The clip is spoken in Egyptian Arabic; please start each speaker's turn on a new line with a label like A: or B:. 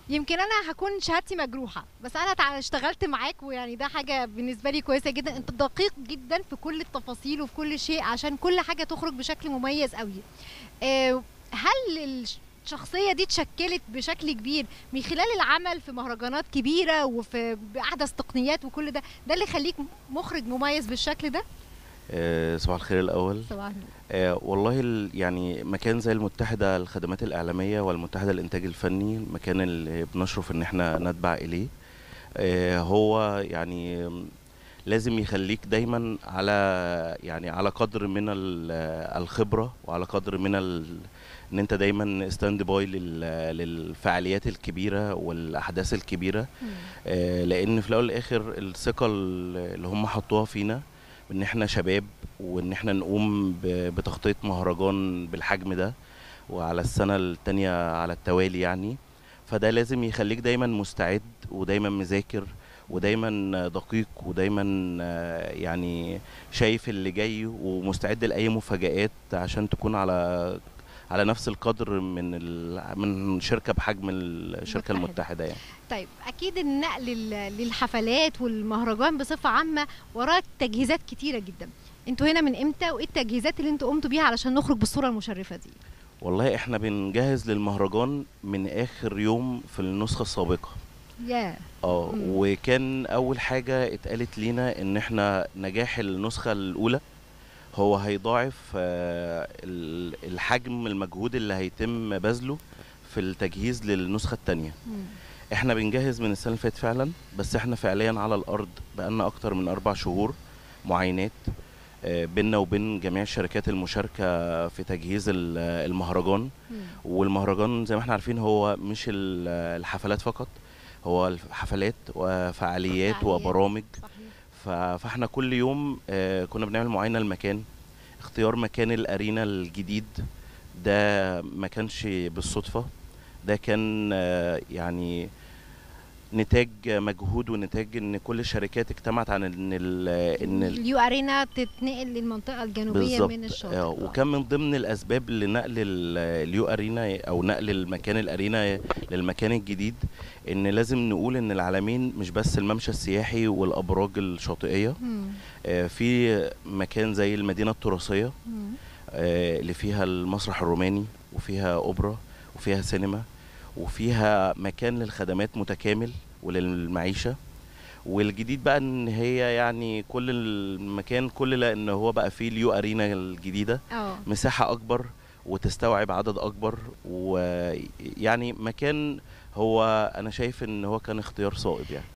A: يمكن انا هكون شهادتي مجروحه بس انا تع- اشتغلت معاك ويعني ده حاجه بالنسبه لي كويسه جدا انت دقيق جدا في كل التفاصيل وفي كل شيء عشان كل حاجه تخرج بشكل مميز قوي آه، هل الشخصيه دي اتشكلت بشكل كبير من خلال العمل في مهرجانات كبيره وفي باحدث تقنيات وكل ده ده اللي يخليك مخرج مميز بالشكل ده
B: آه، صباح الخير الأول
A: صباح النور.
B: آه، والله ال- يعني مكان زي المتحدة للخدمات الإعلامية والمتحدة للإنتاج الفني المكان اللي بنشرف إن احنا نتبع إليه آه، هو يعني لازم يخليك دايما على يعني على قدر من ال- الخبرة وعلى قدر من ال ان انت دايما ستاند باي للفعاليات الكبيره والاحداث الكبيره
A: مم.
B: آه، لان في الاول والاخر الثقه اللي هم حطوها فينا ان احنا شباب وان احنا نقوم ب- بتغطيه مهرجان بالحجم ده وعلى السنه التانية على التوالي يعني فده لازم يخليك دايما مستعد ودايما مذاكر ودايما دقيق ودايما آه، يعني شايف اللي جاي ومستعد لاي مفاجآت عشان تكون على على نفس القدر من ال... من شركه بحجم الشركه
A: متحدة.
B: المتحده يعني
A: طيب اكيد النقل لل- للحفلات والمهرجان بصفه عامه وراه تجهيزات كتيره جدا انتوا هنا من امتى وايه التجهيزات اللي انتوا قمتوا بيها علشان نخرج بالصوره المشرفه دي
B: والله احنا بنجهز للمهرجان من اخر يوم في النسخه السابقه
A: يا
B: اه
A: مم.
B: وكان اول حاجه اتقالت لينا ان احنا نجاح النسخه الاولى هو هيضاعف آه، ال- الحجم المجهود اللي هيتم بذله في التجهيز للنسخه الثانيه احنا بنجهز من السنه اللي فاتت فعلا بس احنا فعليا على الارض بقالنا اكتر من اربع شهور معاينات آه، بيننا وبين جميع الشركات المشاركه في تجهيز ال- المهرجان والمهرجان زي ما احنا عارفين هو مش ال- الحفلات فقط هو الحفلات وفعاليات
A: فعاليات.
B: وبرامج
A: صحيح
B: ف- فاحنا كل يوم آه، كنا بنعمل معاينه المكان اختيار مكان الارينا الجديد ده ما كانش بالصدفه ده كان آه، يعني نتاج مجهود ونتاج ان كل الشركات اجتمعت عن ان ال ان ال-
A: اليو ارينا تتنقل للمنطقه الجنوبيه
B: بالظبط
A: من الشاطئ
B: آه،
A: آه.
B: وكان من ضمن الاسباب لنقل ال- اليو ارينا او نقل المكان الارينا للمكان الجديد ان لازم نقول ان العالمين مش بس الممشى السياحي والابراج الشاطئيه
A: مم.
B: آه، في مكان زي المدينه التراثيه
A: مم.
B: آه، اللي فيها المسرح الروماني وفيها اوبرا وفيها سينما وفيها مكان للخدمات متكامل وللمعيشه والجديد بقى ان هي يعني كل المكان كل لان هو بقى فيه اليو ارينا الجديده
A: اه
B: مساحه اكبر وتستوعب عدد اكبر ويعني مكان هو انا شايف ان هو كان اختيار صائب يعني